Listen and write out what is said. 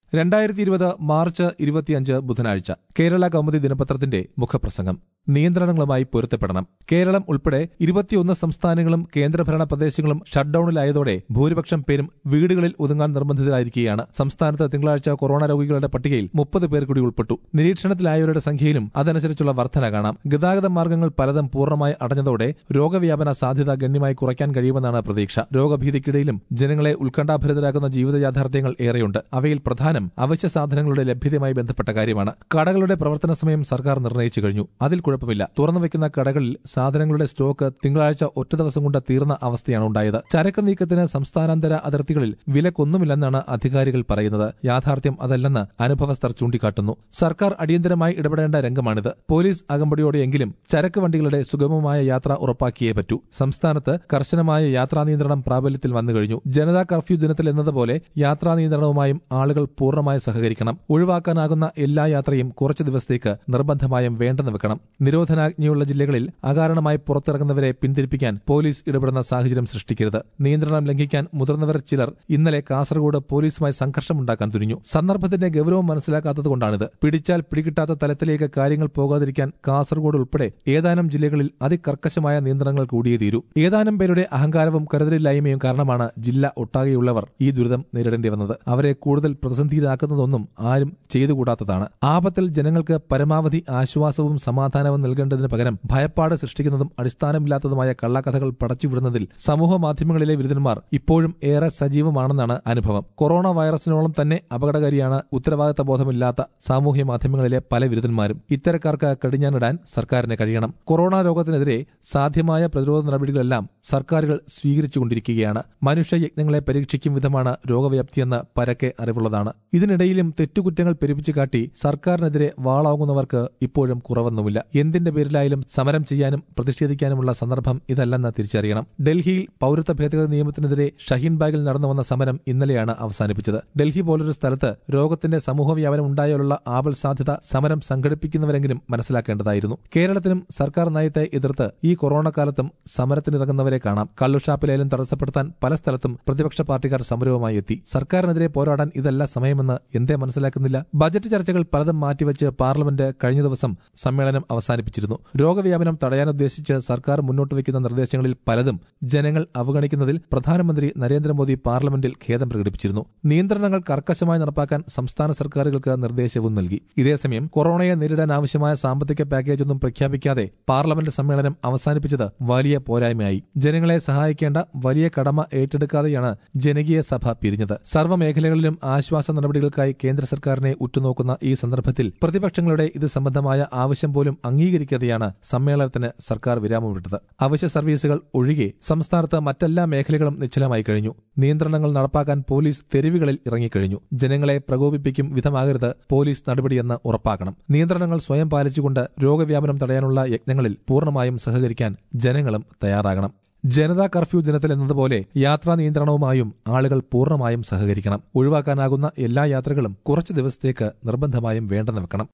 രണ്ടായിരത്തി ഇരുപത് മാർച്ച് ഇരുപത്തിയഞ്ച് ബുധനാഴ്ച കേരള കൗമുദി ദിനപത്രത്തിന്റെ മുഖപ്രസംഗം നിയന്ത്രണങ്ങളുമായി പൊരുത്തപ്പെടണം കേരളം ഉൾപ്പെടെ ഇരുപത്തിയൊന്ന് സംസ്ഥാനങ്ങളും കേന്ദ്രഭരണ പ്രദേശങ്ങളും ഷട്ട്ഡൌണിലായതോടെ ഭൂരിപക്ഷം പേരും വീടുകളിൽ ഒതുങ്ങാൻ നിർബന്ധിതരായിരിക്കുകയാണ് സംസ്ഥാനത്ത് തിങ്കളാഴ്ച കൊറോണ രോഗികളുടെ പട്ടികയിൽ മുപ്പത് പേർ കൂടി ഉൾപ്പെട്ടു നിരീക്ഷണത്തിലായവരുടെ സംഖ്യയിലും അതനുസരിച്ചുള്ള വർധന കാണാം ഗതാഗത മാർഗങ്ങൾ പലതും പൂർണ്ണമായി അടഞ്ഞതോടെ രോഗവ്യാപന സാധ്യത ഗണ്യമായി കുറയ്ക്കാൻ കഴിയുമെന്നാണ് പ്രതീക്ഷ രോഗഭീതിക്കിടയിലും ജനങ്ങളെ ഉത്കണ്ഠാഭരിതരാക്കുന്ന ജീവിത യാഥാർത്ഥ്യങ്ങൾ ഏറെയുണ്ട് അവയിൽ പ്രധാനം അവശ്യ സാധനങ്ങളുടെ ലഭ്യതയുമായി ബന്ധപ്പെട്ട കാര്യമാണ് കടകളുടെ പ്രവർത്തന സമയം സർക്കാർ നിർണ്ണയിച്ചു കഴിഞ്ഞു അതിൽ കുഴപ്പമില്ല തുറന്നു വെക്കുന്ന കടകളിൽ സാധനങ്ങളുടെ സ്റ്റോക്ക് തിങ്കളാഴ്ച ഒറ്റ ദിവസം കൊണ്ട് തീർന്ന അവസ്ഥയാണ് ഉണ്ടായത് ചരക്ക് നീക്കത്തിന് സംസ്ഥാനാന്തര അതിർത്തികളിൽ വിലക്കൊന്നുമില്ലെന്നാണ് അധികാരികൾ പറയുന്നത് യാഥാർത്ഥ്യം അതല്ലെന്ന് അനുഭവസ്ഥർ ചൂണ്ടിക്കാട്ടുന്നു സർക്കാർ അടിയന്തരമായി ഇടപെടേണ്ട രംഗമാണിത് പോലീസ് അകമ്പടിയോടെയെങ്കിലും ചരക്ക് വണ്ടികളുടെ സുഗമമായ യാത്ര ഉറപ്പാക്കിയേ പറ്റൂ സംസ്ഥാനത്ത് കർശനമായ യാത്രാ നിയന്ത്രണം പ്രാബല്യത്തിൽ വന്നു കഴിഞ്ഞു ജനതാ കർഫ്യൂ ദിനത്തിൽ എന്നതുപോലെ യാത്രാ നിയന്ത്രണവുമായും ആളുകൾ പൂർണ്ണമായി സഹകരിക്കണം ഒഴിവാക്കാനാകുന്ന എല്ലാ യാത്രയും കുറച്ചു ദിവസത്തേക്ക് നിർബന്ധമായും വേണ്ടെന്ന് വെക്കണം നിരോധനാജ്ഞയുള്ള ജില്ലകളിൽ അകാരണമായി പുറത്തിറങ്ങുന്നവരെ പിന്തിരിപ്പിക്കാൻ പോലീസ് ഇടപെടുന്ന സാഹചര്യം സൃഷ്ടിക്കരുത് നിയന്ത്രണം ലംഘിക്കാൻ മുതിർന്നവർ ചിലർ ഇന്നലെ കാസർഗോഡ് പോലീസുമായി സംഘർഷമുണ്ടാക്കാൻ തുനിഞ്ഞു സന്ദർഭത്തിന്റെ ഗൌരവം മനസ്സിലാക്കാത്തതുകൊണ്ടാണിത് പിടിച്ചാൽ പിടികിട്ടാത്ത തലത്തിലേക്ക് കാര്യങ്ങൾ പോകാതിരിക്കാൻ കാസർഗോഡ് ഉൾപ്പെടെ ഏതാനും ജില്ലകളിൽ അതികർക്കശമായ നിയന്ത്രണങ്ങൾ കൂടിയേ തീരൂ ഏതാനും പേരുടെ അഹങ്കാരവും കരുതലില്ലായ്മയും കാരണമാണ് ജില്ല ഒട്ടാകെയുള്ളവർ ഈ ദുരിതം നേരിടേണ്ടി വന്നത് അവരെ കൂടുതൽ പ്രതിസന്ധിയിലാക്കുന്നതൊന്നും ആരും ചെയ്തുകൂടാത്തതാണ് ആപത്തിൽ ജനങ്ങൾക്ക് പരമാവധി ആശ്വാസവും സമാധാനവും നൽകേണ്ടതിന് പകരം ഭയപ്പാട് സൃഷ്ടിക്കുന്നതും അടിസ്ഥാനമില്ലാത്തതുമായ കള്ളക്കഥകൾ പടച്ചുവിടുന്നതിൽ സമൂഹ മാധ്യമങ്ങളിലെ വിരുദ്ധന്മാർ ഇപ്പോഴും ഏറെ സജീവമാണെന്നാണ് അനുഭവം കൊറോണ വൈറസിനോളം തന്നെ അപകടകാരിയാണ് ഉത്തരവാദിത്ത ബോധമില്ലാത്ത സാമൂഹ്യ മാധ്യമങ്ങളിലെ പല വിരുദ്ധന്മാരും ഇത്തരക്കാർക്ക് കടിഞ്ഞാനിടാൻ സർക്കാരിന് കഴിയണം കൊറോണ രോഗത്തിനെതിരെ സാധ്യമായ പ്രതിരോധ നടപടികളെല്ലാം സർക്കാരുകൾ സ്വീകരിച്ചുകൊണ്ടിരിക്കുകയാണ് മനുഷ്യയജ്ഞങ്ങളെ പരീക്ഷിക്കും വിധമാണ് രോഗവ്യാപ്തിയെന്ന് പരക്കെ അറിവുള്ളതാണ് ഇതിനിടയിലും തെറ്റുകുറ്റങ്ങൾ പെരുപ്പിച്ചു കാട്ടി സർക്കാരിനെതിരെ വാളാകുന്നവർക്ക് ഇപ്പോഴും കുറവൊന്നുമില്ല എന്തിന്റെ പേരിലായാലും സമരം ചെയ്യാനും പ്രതിഷേധിക്കാനുമുള്ള സന്ദർഭം ഇതല്ലെന്ന് തിരിച്ചറിയണം ഡൽഹിയിൽ പൌരത്വ ഭേദഗതി നിയമത്തിനെതിരെ ഷഹീൻ ബാഗിൽ നടന്നു വന്ന സമരം ഇന്നലെയാണ് അവസാനിപ്പിച്ചത് ഡൽഹി പോലൊരു സ്ഥലത്ത് രോഗത്തിന്റെ സമൂഹവ്യാപനം ഉണ്ടായാലുള്ള ആപൽ സാധ്യത സമരം സംഘടിപ്പിക്കുന്നവരെങ്കിലും മനസ്സിലാക്കേണ്ടതായിരുന്നു കേരളത്തിലും സർക്കാർ നയത്തെ എതിർത്ത് ഈ കൊറോണ കാലത്തും സമരത്തിനിറങ്ങുന്നവരെ കാണാം കള്ളുഷാപ്പിലായാലും തടസ്സപ്പെടുത്താൻ പല സ്ഥലത്തും പ്രതിപക്ഷ പാർട്ടിക്കാർ സമരവുമായി എത്തി സർക്കാരിനെതിരെ പോരാടാൻ ഇതല്ല സമയമെന്ന് എന്തേ മനസ്സിലാക്കുന്നില്ല ബജറ്റ് ചർച്ചകൾ പലതും മാറ്റിവെച്ച് പാർലമെന്റ് കഴിഞ്ഞ ദിവസം സമ്മേളനം അവസാനിപ്പിച്ചിരുന്നു രോഗവ്യാപനം തടയാനുദ്ദേശിച്ച് സർക്കാർ മുന്നോട്ട് വയ്ക്കുന്ന നിർദ്ദേശങ്ങളിൽ പലതും ജനങ്ങൾ അവഗണിക്കുന്നതിൽ പ്രധാനമന്ത്രി നരേന്ദ്രമോദി പാർലമെന്റിൽ ഖേദം പ്രകടിപ്പിച്ചിരുന്നു നിയന്ത്രണങ്ങൾ കർക്കശമായി നടപ്പാക്കാൻ സംസ്ഥാന സർക്കാരുകൾക്ക് നിർദ്ദേശവും നൽകി ഇതേസമയം കൊറോണയെ നേരിടാൻ ആവശ്യമായ സാമ്പത്തിക പാക്കേജൊന്നും പ്രഖ്യാപിക്കാതെ പാർലമെന്റ് സമ്മേളനം അവസാനിപ്പിച്ചത് വലിയ പോരായ്മയായി ജനങ്ങളെ സഹായിക്കേണ്ട വലിയ കടമ ഏറ്റെടുക്കാതെയാണ് ജനകീയ സഭ പിരിഞ്ഞത് സർവ്വമേഖലകളിലും ആശ്വാസ നടപടികൾക്കായി കേന്ദ്ര സർക്കാരിനെ ഉറ്റുനോക്കുന്ന ഈ സന്ദർഭത്തിൽ പ്രതിപക്ഷങ്ങളുടെ ഇത് സംബന്ധമായ ആവശ്യം പോലും അംഗീകരിക്കാതെയാണ് സമ്മേളനത്തിന് സർക്കാർ വിരാമമിട്ടത് അവശ്യ സർവീസുകൾ ഒഴികെ സംസ്ഥാനത്ത് മറ്റെല്ലാ മേഖലകളും നിശ്ചലമായി കഴിഞ്ഞു നിയന്ത്രണങ്ങൾ നടപ്പാക്കാൻ പോലീസ് തെരുവുകളിൽ ഇറങ്ങിക്കഴിഞ്ഞു ജനങ്ങളെ പ്രകോപിപ്പിക്കും വിധമാകരുത് പോലീസ് നടപടിയെന്ന് ഉറപ്പാക്കണം നിയന്ത്രണങ്ങൾ സ്വയം പാലിച്ചുകൊണ്ട് രോഗവ്യാപനം തടയാനുള്ള യജ്ഞങ്ങളിൽ പൂർണ്ണമായും സഹകരിക്കാൻ ജനങ്ങളും തയ്യാറാകണം ജനതാ കർഫ്യൂ ദിനത്തിൽ എന്നതുപോലെ യാത്രാ നിയന്ത്രണവുമായും ആളുകൾ പൂർണ്ണമായും സഹകരിക്കണം ഒഴിവാക്കാനാകുന്ന എല്ലാ യാത്രകളും കുറച്ചു ദിവസത്തേക്ക് നിർബന്ധമായും വേണ്ടെന്ന് വെക്കണം